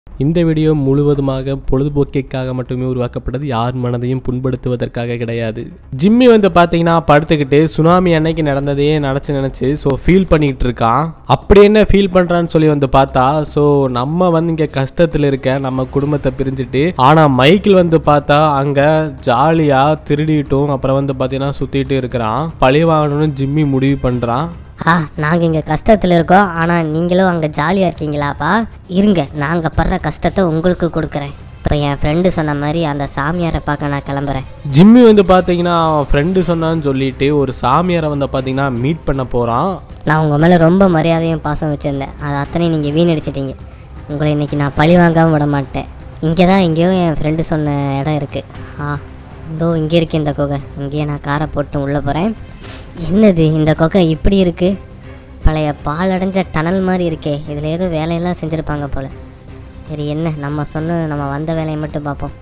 இந்த வீடியோ முழுவதுமாக பொழுதுபோக்கிற்காக மட்டுமே உருவாக்கப்பட்டது யார் மனதையும் புண்படுத்துவதற்காக கிடையாது ஜிம்மி வந்து பார்த்தீங்கன்னா படுத்துக்கிட்டு சுனாமி அன்னைக்கு நடந்ததையே நினச்சி நினச்சி ஸோ ஃபீல் பண்ணிகிட்டு இருக்கான் அப்படி என்ன ஃபீல் பண்ணுறான்னு சொல்லி வந்து பார்த்தா ஸோ நம்ம வந்து இங்கே கஷ்டத்தில் இருக்க நம்ம குடும்பத்தை பிரிஞ்சுட்டு ஆனால் மைக்கிள் வந்து பார்த்தா அங்கே ஜாலியாக திருடிட்டும் அப்புறம் வந்து பார்த்தீங்கன்னா சுற்றிட்டு இருக்கிறான் பழி வாங்கணும்னு ஜிம்மி முடிவு பண்ணுறான் ஆ நாங்கள் இங்கே கஷ்டத்தில் இருக்கோம் ஆனால் நீங்களும் அங்கே ஜாலியாக இருக்கீங்களாப்பா இருங்க நாங்கள் படுற கஷ்டத்தை உங்களுக்கு கொடுக்குறேன் இப்போ என் ஃப்ரெண்டு சொன்ன மாதிரி அந்த சாமியாரை பார்க்க நான் கிளம்புறேன் ஜிம்மி வந்து பார்த்தீங்கன்னா அவன் ஃப்ரெண்டு சொன்னான்னு சொல்லிட்டு ஒரு சாமியாரை வந்து பார்த்தீங்கன்னா மீட் பண்ண போகிறான் நான் உங்கள் மேலே ரொம்ப மரியாதையும் பாசம் வச்சுருந்தேன் அது அத்தனை நீங்கள் வீணடிச்சிட்டீங்க உங்களை இன்னைக்கு நான் பழி வாங்காமல் விட மாட்டேன் இங்கே தான் எங்கேயோ என் ஃப்ரெண்டு சொன்ன இடம் இருக்குது ஆ இதோ இங்கே இருக்கு இந்த குகை இங்கேயே நான் காரை போட்டு உள்ளே போகிறேன் என்னது இந்த குகை இப்படி இருக்குது பழைய பாலடைஞ்ச டனல் மாதிரி இருக்கே இதில் ஏதோ வேலையெல்லாம் செஞ்சுருப்பாங்க போல் சரி என்ன நம்ம சொன்ன நம்ம வந்த வேலையை மட்டும் பார்ப்போம்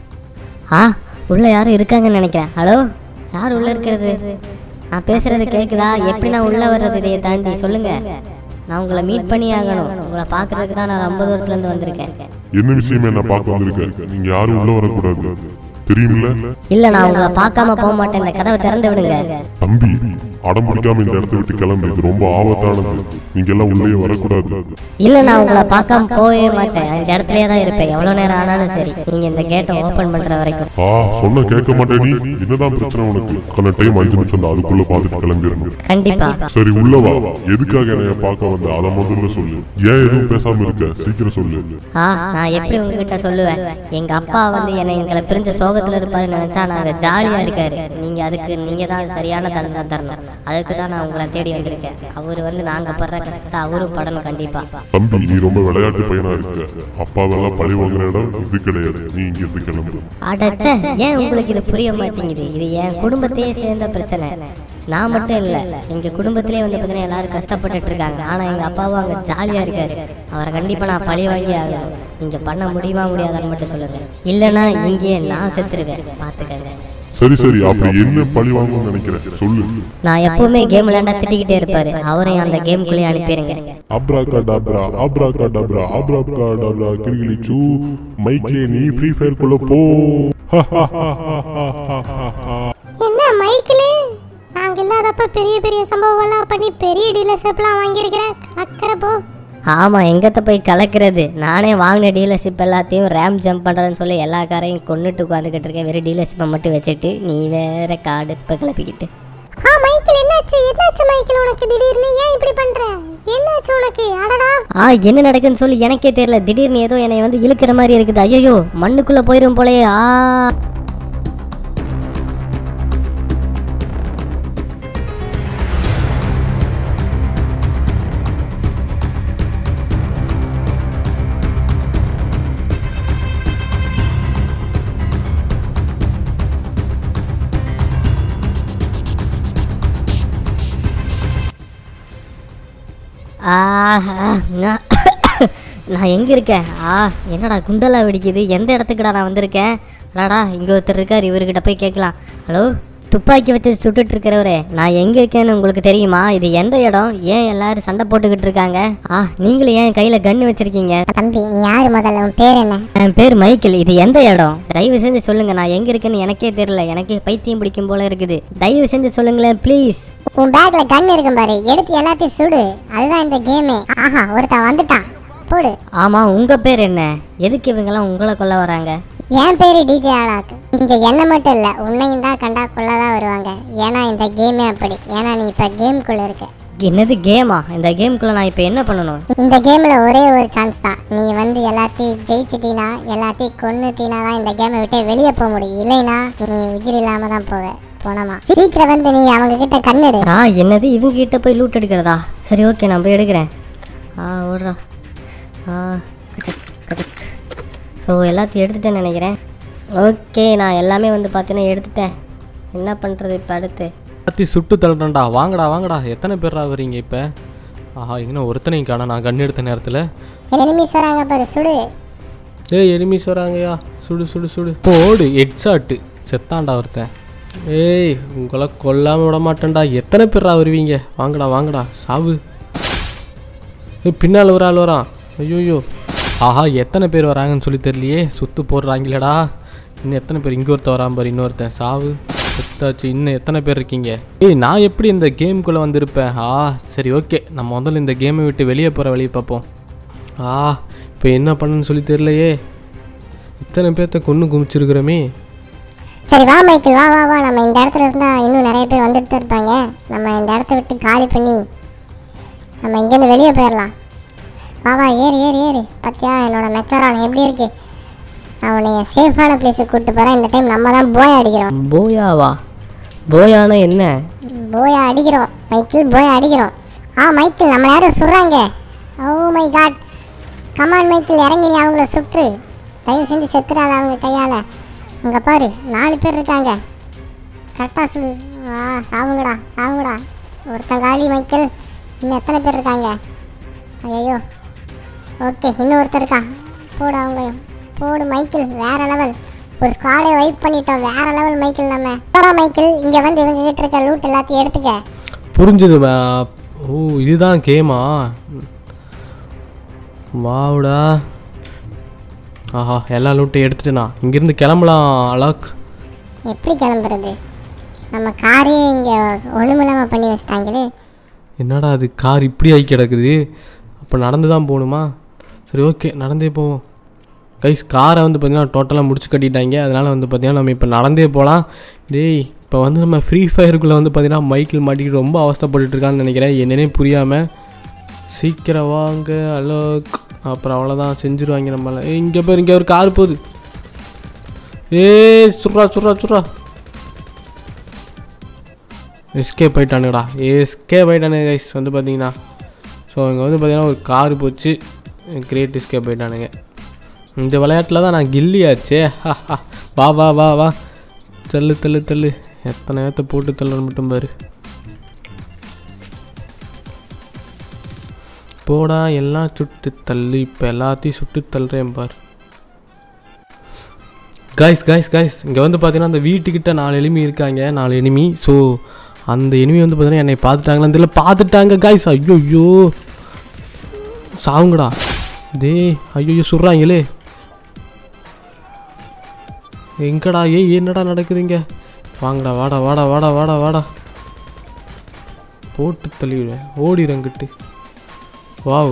ஆ உள்ளே யாரும் இருக்காங்கன்னு நினைக்கிறேன் ஹலோ யார் உள்ளே இருக்கிறது நான் பேசுறது கேட்குதா எப்படி நான் உள்ளே வர்றது இதையை தாண்டி சொல்லுங்க நான் உங்களை மீட் பண்ணி ஆகணும் உங்களை பார்க்கறதுக்கு தான் நான் ரொம்ப தூரத்துலேருந்து வந்திருக்கேன் என்ன விஷயம் என்ன பார்க்க வந்திருக்க நீங்க யாரும் உள்ள வரக்கூடாது தெரியுமில்ல இல்லை நான் உங்களை பார்க்காம போக மாட்டேன் இந்த கதவை திறந்து விடுங்க தம்பி அடம் பிடிக்காம இந்த இடத்த விட்டு கிளம்பு இது ரொம்ப ஆபத்தானது நீங்க எல்லாம் உள்ளே வரக்கூடாது இல்லை நான் உங்களை பார்க்காம போகவே மாட்டேன் இந்த இடத்துலயே தான் இருப்பேன் எவ்வளோ நேரம் ஆனாலும் சரி நீங்கள் இந்த கேட்டை ஓப்பன் பண்ணுற வரைக்கும் ஆ சொன்ன கேட்க மாட்டே நீ என்னதான் பிரச்சனை உனக்கு கண்ண டைம் அஞ்சு நிமிஷம் தான் அதுக்குள்ள பார்த்துட்டு கிளம்பிடணும் கண்டிப்பாக சரி உள்ள வா எதுக்காக என்னைய பார்க்க வந்த அதை முதல்ல சொல்லு ஏன் எதுவும் பேசாம இருக்க சீக்கிரம் சொல்லு ஆ நான் எப்படி உங்ககிட்ட சொல்லுவேன் எங்க அப்பா வந்து என்னை எங்களை பிரிஞ்ச சோகத்துல இருப்பாருன்னு நினைச்சா நாங்க ஜாலியா இருக்காரு நீங்க அதுக்கு நீங்க தான் சரியான தண்டனை தரணும் அதுக்கு தான் நான் உங்களை தேடி வந்திருக்கேன் அவரு வந்து நாங்க படுற கஷ்டத்தை அவரும் படணும் கண்டிப்பா தம்பி நீ ரொம்ப விளையாட்டு பையனா இருக்க அப்பாவெல்லாம் பழி வாங்குற இடம் இது கிடையாது நீ இங்க இருந்து கிளம்பு அடச்ச ஏன் உங்களுக்கு இது புரிய மாட்டேங்குது இது என் குடும்பத்தையே சேர்ந்த பிரச்சனை நான் மட்டும் இல்ல எங்க குடும்பத்திலே வந்து பார்த்தீங்கன்னா எல்லாரும் கஷ்டப்பட்டுட்டு இருக்காங்க ஆனா எங்க அப்பாவும் அங்க ஜாலியா இருக்காரு அவரை கண்டிப்பா நான் பழி வாங்கி ஆகணும் நீங்க பண்ண முடியுமா முடியாதான்னு மட்டும் சொல்லுங்க இல்லைன்னா இங்கேயே நான் செத்துருவேன் பாத்துக்கங்க சரி சரி அப்படி என்ன பழி வாங்கணும்னு நினைக்கிறேன் சொல்லு நான் எப்பவுமே கேம் விளையாண்டா திட்டிக்கிட்டே இருப்பாரு அவரையும் அந்த கேம்குள்ளேயே அனுப்பிடுங்க அப்ரா கடப்ரா அப்ரா கடப்ரா அப்ரா கடப்ரா கிளிகிளி சூ மைக்லே நீ ஃப்ரீ ஃபயர் குள்ள போ என்ன மைக்கிளு நாங்க இல்லாதப்ப பெரிய பெரிய சம்பவம் எல்லாம் பண்ணி பெரிய டீலர்ஷிப்லாம் வாங்கியிருக்கிறேன் கலக்கிற போ ஆமா எங்கத்த போய் கலக்கிறது நானே வாங்கின டீலர்ஷிப் எல்லாத்தையும் ரேம் ஜம்ப் பண்றேன்னு சொல்லி எல்லா காரையும் கொண்டுட்டு உட்காந்துக்கிட்டு இருக்கேன் வெறும் டீலர்ஷிப்பை மட்டும் வச்சுட்டு நீ வேற காடு இப்போ கிளப்பிக்கிட்டு ஆ மைக்கிள் என்னாச்சு என்னாச்சு மைக்கிள் உனக்கு திடீர்னு ஏன் இப்படி பண்ற என்னாச்சு உனக்கு அடடா ஆ என்ன நடக்குன்னு சொல்லி எனக்கே தெரியல திடீர்னு ஏதோ என்னை வந்து இழுக்கிற மாதிரி இருக்குது ஐயோ மண்ணுக்குள்ள போயிரும் போலயே ஆ ஆஹா, நான் நான் எங்கே இருக்கேன் ஆ என்னடா குண்டலா வெடிக்குது எந்த இடத்துக்குடா நான் வந்திருக்கேன் அடாடா இங்கே ஒருத்தர் இருக்கார் இவர்கிட்ட போய் கேட்கலாம் ஹலோ துப்பாக்கி வச்சு சுட்டுட்டு இருக்கிறவரே நான் எங்கே இருக்கேன்னு உங்களுக்கு தெரியுமா இது எந்த இடம் ஏன் எல்லாரும் சண்டை போட்டுக்கிட்டு இருக்காங்க ஆ நீங்களும் ஏன் கையில் கன்று வச்சிருக்கீங்க தம்பி நீ யாரு முதல்ல உன் பேர் என்ன என் பேர் மைக்கேல் இது எந்த இடம் தயவு செஞ்சு சொல்லுங்க நான் எங்க இருக்கேன்னு எனக்கே தெரியல எனக்கு பைத்தியம் பிடிக்கும் போல இருக்குது தயவு செஞ்சு சொல்லுங்களேன் ப்ளீஸ் உன் பேக்ல கன் இருக்கும் பாரு எடுத்து எல்லாத்தையும் சுடு அதுதான் இந்த கேமே ஆஹா ஒருத்தன் வந்துட்டான் போடு ஆமா உங்க பேர் என்ன எதுக்கு இவங்கெல்லாம் உங்களை கொல்ல வராங்க என் பேரு டிஜே ஆலாக் இங்க என்ன மட்டும் இல்ல உன்னையும் தான் கண்டா கொள்ளதான் வருவாங்க ஏன்னா இந்த கேமே அப்படி ஏன்னா நீ இப்ப கேம்குள்ள இருக்க என்னது கேமா இந்த கேமுக்குள்ள நான் இப்போ என்ன பண்ணணும் இந்த கேம்ல ஒரே ஒரு சான்ஸ் தான் நீ வந்து எல்லாத்தையும் ஜெயிச்சிட்டீனா எல்லாத்தையும் கொன்னுட்டீனா தான் இந்த கேமை விட்டு வெளியே போக முடியும் இல்லைனா நீ உயிர் இல்லாம தான் போவ போனமா சீக்கிரம் வந்து நீ அவங்க கிட்ட கண்ணெடு ஆ என்னது இவங்க கிட்ட போய் லூட் எடுக்கிறதா சரி ஓகே நான் போய் எடுக்கிறேன் ஆ ஓடுறா ஆ கச்சக் கச்சக் ஸோ எல்லாத்தையும் எடுத்துட்டேன்னு நினைக்கிறேன் ஓகே நான் எல்லாமே வந்து பார்த்தீங்கன்னா எடுத்துட்டேன் என்ன பண்ணுறது இப்போ அடுத்து எல்லாத்தையும் சுட்டு தள்ளுறேன்டா வாங்கடா வாங்கடா எத்தனை பேர்ரா வரீங்க இப்போ ஆஹா இன்னும் ஒருத்தனையும் காணா நான் கண் எடுத்த நேரத்தில் எனிமிஸ் வராங்க பாரு சுடு ஏய் எனிமிஸ் வராங்கயா சுடு சுடு சுடு போடு ஹெட்ஷாட்டு செத்தான்டா ஒருத்தன் ஏய் உங்களை கொல்லாமல் விட மாட்டேன்டா எத்தனை பேர்ரா வருவீங்க வாங்கடா வாங்கடா சாவு ஏய் பின்னால் ஒரு ஆள் வரான் ஐயோயோ ஆஹா எத்தனை பேர் வராங்கன்னு சொல்லி தெரியலையே சுத்து போடுறாங்களேடா இன்னும் எத்தனை பேர் இங்கே ஒருத்தன் வரான் பாரு இன்னொருத்தன் சாவு செத்தாச்சு இன்னும் எத்தனை பேர் இருக்கீங்க ஏய் நான் எப்படி இந்த கேமுக்குள்ளே வந்திருப்பேன் ஆ சரி ஓகே நம்ம முதல்ல இந்த கேமை விட்டு வெளியே போகிற வழியை பார்ப்போம் ஆ இப்போ என்ன பண்ணணும்னு சொல்லி தெரியலையே இத்தனை பேர்த்த கொன்று குமிச்சிருக்கிறோமே சரி வா மைக்கேல் வா வா வா நம்ம இந்த இடத்துல இருந்தா இன்னும் நிறைய பேர் வந்துட்டு தான் இருப்பாங்க நம்ம இந்த இடத்த விட்டு காலி பண்ணி நம்ம இங்கேருந்து வெளியே போயிடலாம் வா வா ஏறு ஏறு ஏறு பார்த்தியா என்னோட மெக்கரான் எப்படி இருக்கு அவனை சேஃபான பிளேஸுக்கு கூப்பிட்டு போகிறேன் இந்த டைம் நம்ம தான் போய் அடிக்கிறோம் போயாவா போயானா என்ன போயா அடிக்கிறோம் மைக்கிள் போயா அடிக்கிறோம் ஆ மைக்கிள் நம்ம யாரும் சுடுறாங்க oh my god come on Michael இறங்கி நீ அவங்கள சுற்று தயவு செஞ்சு செத்துறாத அவங்க கையால் அங்கே பாரு நாலு பேர் இருக்காங்க கரெக்டாக சுடு ஆ சாவுங்கடா சாவுங்கடா ஒருத்தன் காலி மைக்கிள் இன்னும் எத்தனை பேர் இருக்காங்க ஐயோ ஓகே இன்னும் ஒருத்தர் இருக்கான் போடு அவங்களையும் போடு மைக்கிள் வேற லெவல் ஒரு ஸ்குவாடை வைப் பண்ணிட்டோம் வேற லெவல் மைக்கிள் நம்ம போடா மைக்கிள் இங்கே வந்து இவங்க கிட்ட இருக்க லூட் எல்லாத்தையும் எடுத்துக்க புரிஞ்சுது மா- ஓ இதுதான் கேமா வாவுடா ஆஹா எல்லா லூட்டையும் எடுத்துட்டேனா இங்கேருந்து கிளம்பலாம் அலாக் எப்படி கிளம்புறது நம்ம காரே இங்கே ஒழுமில்லாமல் பண்ணி வச்சிட்டாங்களே என்னடா அது கார் இப்படி ஆகி கிடக்குது அப்போ நடந்து தான் போகணுமா சரி ஓகே நடந்தே போவோம் கைஸ் காரை வந்து பார்த்தீங்கன்னா டோட்டலாக முடிச்சு கட்டிட்டாங்க அதனால் வந்து பார்த்தீங்கன்னா நம்ம இப்போ நடந்தே போகலாம் டேய் இப்போ வந்து நம்ம ஃப்ரீ ஃபயருக்குள்ளே வந்து பார்த்தீங்கன்னா மைக்கிள் மாட்டிக்கிட்டு ரொம்ப அவஸ்தைப்பட்டுட்டு இருக்கான்னு நினைக்கிறேன் என்னன்னே புரியாமல் சீக்கிரம் வாங்க அலோக் அப்புறம் அவ்வளோதான் செஞ்சுருவாங்க நம்மளை ஏய் இங்கே பேர் இங்கே ஒரு கார் போகுது ஏய் சுட்றா சுட்றா சுட்றா எஸ்கேப் ஆயிட்டானுங்கடா எஸ்கேப் ஆயிட்டானுங்க கைஸ் வந்து பார்த்தீங்கன்னா ஸோ இங்கே வந்து பார்த்தீங்கன்னா ஒரு கார் போச்சு கிரேட் எஸ்கேப் ஆயிட்டானுங்க இந்த விளையாட்டில் தான் நான் கில்லியாச்சே வா வா வா வா தள்ளு தள்ளு தள்ளு எத்தனை ஏற்ற போட்டு தள்ளு மட்டும் பாரு போடா எல்லாம் சுட்டு தள்ளு இப்போ எல்லாத்தையும் சுட்டு தள்ளுறேன் பார் காய்ஸ் காய்ஸ் காய்ஸ் இங்கே வந்து பார்த்தீங்கன்னா அந்த வீட்டுக்கிட்ட நாலு எனிமி இருக்காங்க நாலு எனிமி ஸோ அந்த எனிமி வந்து பார்த்தீங்கன்னா என்னை பார்த்துட்டாங்களா தெரியல பார்த்துட்டாங்க காய்ஸ் ஐயோ ஐயோ சாவுங்கடா டேய் ஐயோ சுடுறாங்களே எங்கடா ஏய் என்னடா நடக்குதுங்க வாங்கடா வாடா வாடா வாடா வாடா வாடா போட்டு தள்ளிவிடுவேன் ஓடிறங்கிட்டு வாவ்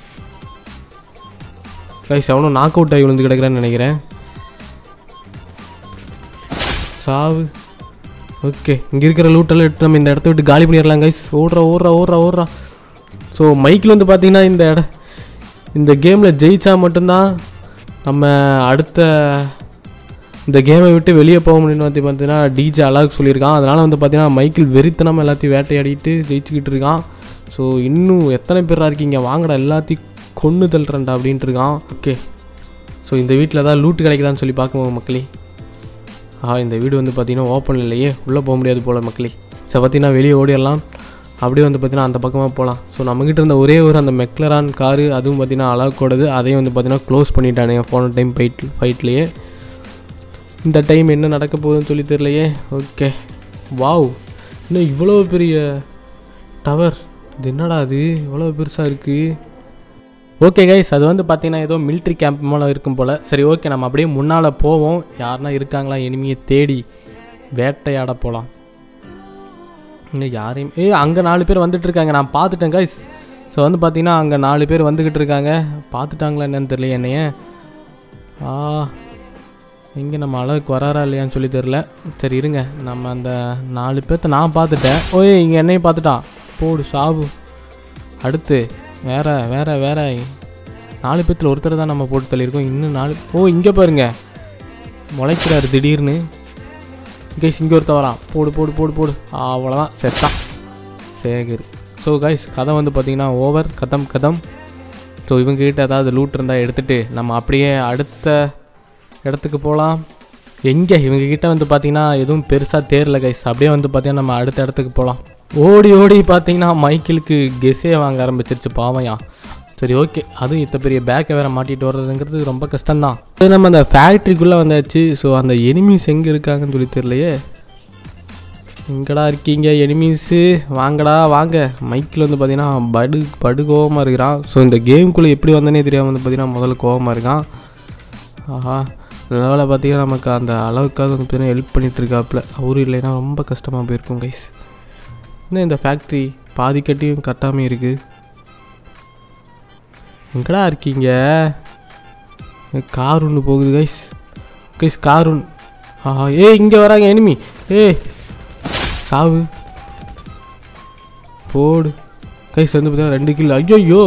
கைஸ் அவனும் நாக் அவுட் ஆகி விழுந்து கிடக்குறான்னு நினைக்கிறேன் சாவு ஓகே இங்கே இருக்கிற லூட்டெல்லாம் எடுத்து நம்ம இந்த இடத்த விட்டு காலி பண்ணிடலாம் கைஸ் ஓடுறா ஓடுறா ஓடுறா ஓடுறா ஸோ மைக்கில் வந்து பார்த்தீங்கன்னா இந்த இட இந்த கேமில் ஜெயிச்சா மட்டும்தான் நம்ம அடுத்த இந்த கேமை விட்டு வெளியே போக முடியும்னு வந்து பார்த்தீங்கன்னா டிஜே அழகு சொல்லியிருக்கான் அதனால் வந்து பார்த்தீங்கன்னா மைக்கிள் வெறித்தனம் எல்லாத்தையும் வேட்டையாடிட்டு ஜெயிச்சுக்கிட்டு இருக்கான் ஸோ இன்னும் எத்தனை பேராக இருக்கீங்க வாங்கடா எல்லாத்தையும் கொன்று தள்ளுறேன்டா அப்படின்ட்டு இருக்கான் ஓகே ஸோ இந்த வீட்டில் ஏதாவது லூட்டு கிடைக்குதான்னு சொல்லி பார்க்குவோம் மக்களே ஆ இந்த வீடு வந்து பார்த்தீங்கன்னா ஓப்பன் இல்லையே உள்ளே போக முடியாது போல் மக்களே ஸோ பார்த்தீங்கன்னா வெளியே ஓடிடலாம் அப்படியே வந்து பார்த்தீங்கன்னா அந்த பக்கமாக போகலாம் ஸோ நம்மக்கிட்ட இருந்த ஒரே ஒரு அந்த மெக்லரான் காரு அதுவும் பார்த்தீங்கன்னா அழகோடது அதையும் வந்து பார்த்தீங்கன்னா க்ளோஸ் பண்ணிட்டானுங்க போன டைம் ஃபைட் ஃபைட்லேயே இந்த டைம் என்ன நடக்க போகுதுன்னு சொல்லி தெரியலையே ஓகே வாவ் இன்னும் இவ்வளோ பெரிய டவர் இது என்னடா அது இவ்வளோ பெருசாக இருக்குது ஓகே கைஸ் அது வந்து பார்த்தீங்கன்னா ஏதோ மிலிட்ரி கேம்ப் மேலே இருக்கும் போல் சரி ஓகே நம்ம அப்படியே முன்னால் போவோம் யாருன்னா இருக்காங்களா எனிமியை தேடி வேட்டையாட போகலாம் இன்னும் யாரையும் ஏய் அங்கே நாலு பேர் வந்துட்டு இருக்காங்க நான் பார்த்துட்டேன் கைஸ் ஸோ வந்து பார்த்தீங்கன்னா அங்கே நாலு பேர் வந்துக்கிட்டு இருக்காங்க பார்த்துட்டாங்களா என்னன்னு தெரியல என்னைய ஆ எங்கே நம்ம அளவுக்கு வராரா இல்லையான்னு சொல்லி தெரில சரி இருங்க நம்ம அந்த நாலு பேர்த்த நான் பார்த்துட்டேன் ஓய் இங்கே என்னையும் பார்த்துட்டான் போடு சாவு அடுத்து வேற வேற வேற நாலு பேர்த்தில் ஒருத்தர் தான் நம்ம போட்டு தள்ளியிருக்கோம் இன்னும் நாலு ஓ இங்கே பாருங்க முளைக்கிறாரு திடீர்னு கைஸ் இங்கே ஒருத்தன் வரான் போடு போடு போடு போடு அவ்வளோதான் செத்தான் சேகர் ஸோ கைஸ் கதை வந்து பார்த்தீங்கன்னா ஓவர் கதம் கதம் ஸோ இவங்ககிட்ட ஏதாவது லூட் இருந்தால் எடுத்துகிட்டு நம்ம அப்படியே அடுத்த இடத்துக்கு போகலாம் எங்கே இவங்ககிட்ட வந்து பார்த்தீங்கன்னா எதுவும் பெருசாக தேரல கைஸ் அப்படியே வந்து பார்த்தீங்கன்னா நம்ம அடுத்த இடத்துக்கு போகலாம் ஓடி ஓடி பார்த்தீங்கன்னா மைக்கிளுக்கு கெஸே வாங்க ஆரம்பிச்சிருச்சு பாவையா சரி ஓகே அதுவும் இத்த பெரிய பேக்கை வேற மாட்டிட்டு வர்றதுங்கிறது ரொம்ப கஷ்டம்தான் அது நம்ம அந்த ஃபேக்ட்ரிக்குள்ளே வந்தாச்சு ஸோ அந்த எனிமீஸ் எங்கே இருக்காங்கன்னு சொல்லி தெரியலையே எங்கடா இருக்கீங்க எனிமீஸு வாங்கடா வாங்க மைக்கில் வந்து பார்த்தீங்கன்னா படு படு கோவமாக இருக்கிறான் ஸோ இந்த கேமுக்குள்ளே எப்படி வந்தனே தெரியாமல் வந்து பார்த்தீங்கன்னா முதல்ல கோவமாக இருக்கான் ஆஹா அதனால் பார்த்தீங்கன்னா நமக்கு அந்த அளவுக்காவது வந்து பார்த்தீங்கன்னா ஹெல்ப் பண்ணிட்டு இருக்காப்புல அவரும் இல்லைன்னா ரொம்ப கஷ்டமாக போயிருக்கும் கைஸ் என்ன இந்த ஃபேக்ட்ரி பாதி கட்டியும் கட்டாமல் இருக்குது எங்கடா இருக்கீங்க கார் ஒன்று போகுது கைஸ் கைஸ் கார் ஒன்று ஆஹா ஏ இங்கே வராங்க எனிமி ஏ சாவு போடு கைஸ் வந்து பார்த்தீங்கன்னா ரெண்டு கிலோ ஐயோ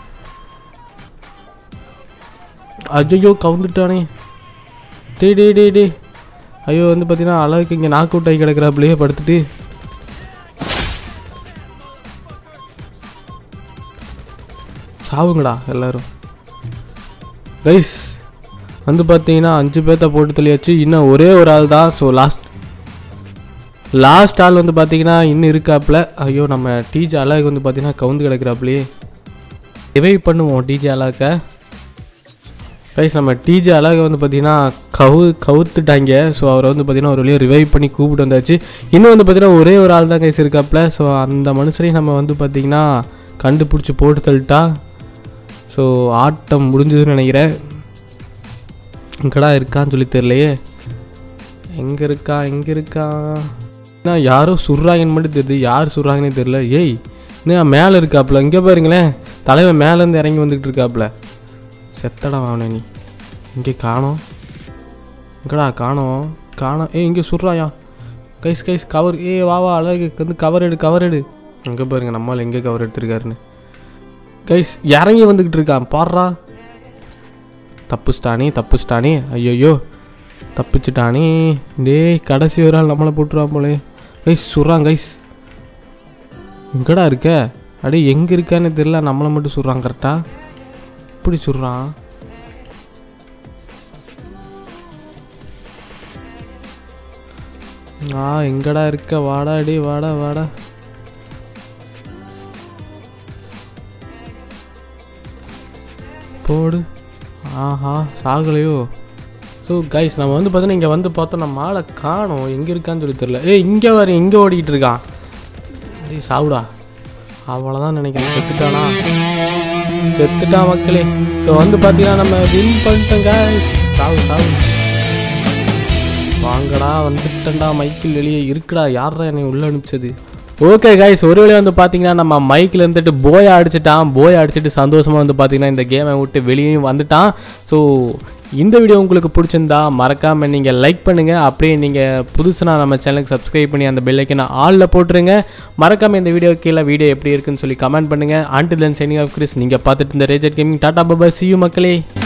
ஐயோ கவுந்துட்டானே டே டே டே டே ஐயோ வந்து பார்த்தீங்கன்னா அளவுக்கு இங்கே நாக் அவுட் ஆகி கிடக்குறாப்புலையே படுத்துட்டு சாவுங்கடா எல்லாரும் கைஸ் வந்து பார்த்தீங்கன்னா அஞ்சு பேர்த்த போட்டு தள்ளியாச்சு இன்னும் ஒரே ஒரு ஆள் தான் ஸோ லாஸ்ட் லாஸ்ட் ஆள் வந்து பார்த்தீங்கன்னா இன்னும் இருக்காப்புல ஐயோ நம்ம டிஜே அழகு வந்து பார்த்தீங்கன்னா கவுந்து கிடக்குறாப்புலையே ரிவைவ் பண்ணுவோம் டிஜே அழகை கைஸ் நம்ம டிஜே அழகை வந்து பார்த்தீங்கன்னா கவு கவுத்துட்டாங்க ஸோ அவரை வந்து பார்த்தீங்கன்னா ஒரு வழியாக ரிவைவ் பண்ணி கூப்பிட்டு வந்தாச்சு இன்னும் வந்து பார்த்தீங்கன்னா ஒரே ஒரு ஆள் தான் கைஸ் இருக்காப்புல ஸோ அந்த மனுஷரையும் நம்ம வந்து பார்த்தீங்கன்னா கண்டுபிடிச்சி போட்டு தள்ளிட்டா ஸோ ஆட்டம் முடிஞ்சதுன்னு நினைக்கிறேன் எங்கடா இருக்கான்னு சொல்லி தெரியலையே எங்கே இருக்கா எங்கே இருக்கா என்ன யாரோ சுடுறாங்கன்னு மட்டும் தெரியுது யார் சுடுறாங்கன்னே தெரியல ஏய் என்ன மேலே இருக்காப்புல இங்கே பாருங்களேன் தலைவன் மேலேருந்து இறங்கி வந்துக்கிட்டு இருக்காப்புல செத்தடா வாவனே நீ இங்கே காணோம் எங்கடா காணோம் காணோம் ஏய் இங்கே சுடுறாயா கைஸ் கைஸ் கவர் ஏ வா வா அழகு வந்து கவர் எடு கவர் எடு அங்கே பாருங்க நம்மால் எங்கே கவர் எடுத்திருக்காருன்னு கைஸ் இறங்கி வந்துக்கிட்டு இருக்கான் பாடுறா தப்புச்சிட்டானே தப்புச்சிட்டானே ஐயோயோ தப்பிச்சிட்டானே டேய் கடைசி ஒரு ஆள் நம்மளை போட்டுருவான் போலே கைஸ் சுடுறான் கைஸ் எங்கடா இருக்க அடே எங்கே இருக்கான்னு தெரியல நம்மளை மட்டும் சுடுறான் கரெக்டாக இப்படி சுடுறான் ஆ எங்கடா இருக்க வாடா டே வாடா வாடா போடு ஆஹா சாகலையோ ஸோ கைஸ் நம்ம வந்து பார்த்தீங்கன்னா இங்கே வந்து பார்த்தோம் நம்ம ஆளை காணோம் எங்கே இருக்கான்னு சொல்லி தெரில ஏய் இங்கே வர எங்கே ஓடிக்கிட்டு இருக்கான் டேய் சாவுடா அவ்வளோதான் நினைக்கிறேன் செத்துட்டானா செத்துட்டான் மக்களே ஸோ வந்து பார்த்தீங்கன்னா நம்ம வின் பண்ணிட்டோம் guys. சாவு சாவு வாங்கடா வந்துட்டேன்டா மைக்கில் வெளியே இருக்குடா யாரா என்னை உள்ளே அனுப்பிச்சது ஓகே கைஸ் ஒரு வேளை வந்து பார்த்தீங்கன்னா நம்ம மைக்கில் இருந்துட்டு போயை அடிச்சிட்டான் போயை அடிச்சிட்டு சந்தோஷமாக வந்து பார்த்தீங்கன்னா இந்த கேமை விட்டு வெளியும் வந்துட்டான் ஸோ இந்த வீடியோ உங்களுக்கு பிடிச்சிருந்தா மறக்காமல் நீங்கள் லைக் பண்ணுங்கள் அப்படியே நீங்கள் புதுசுனா நம்ம சேனலுக்கு சப்ஸ்கிரைப் பண்ணி அந்த பெல்லைக்கனை ஆளில் போட்டுருங்க மறக்காமல் இந்த வீடியோ கீழே வீடியோ எப்படி இருக்குன்னு சொல்லி கமெண்ட் பண்ணுங்கள் ஆண்டில் தென் சைனிங் ஆஃப் கிறிஸ் நீங்கள் பார்த்துட்டு இந்த ரேஜர் கேமிங் டாடா பாபா சியூ மக்களே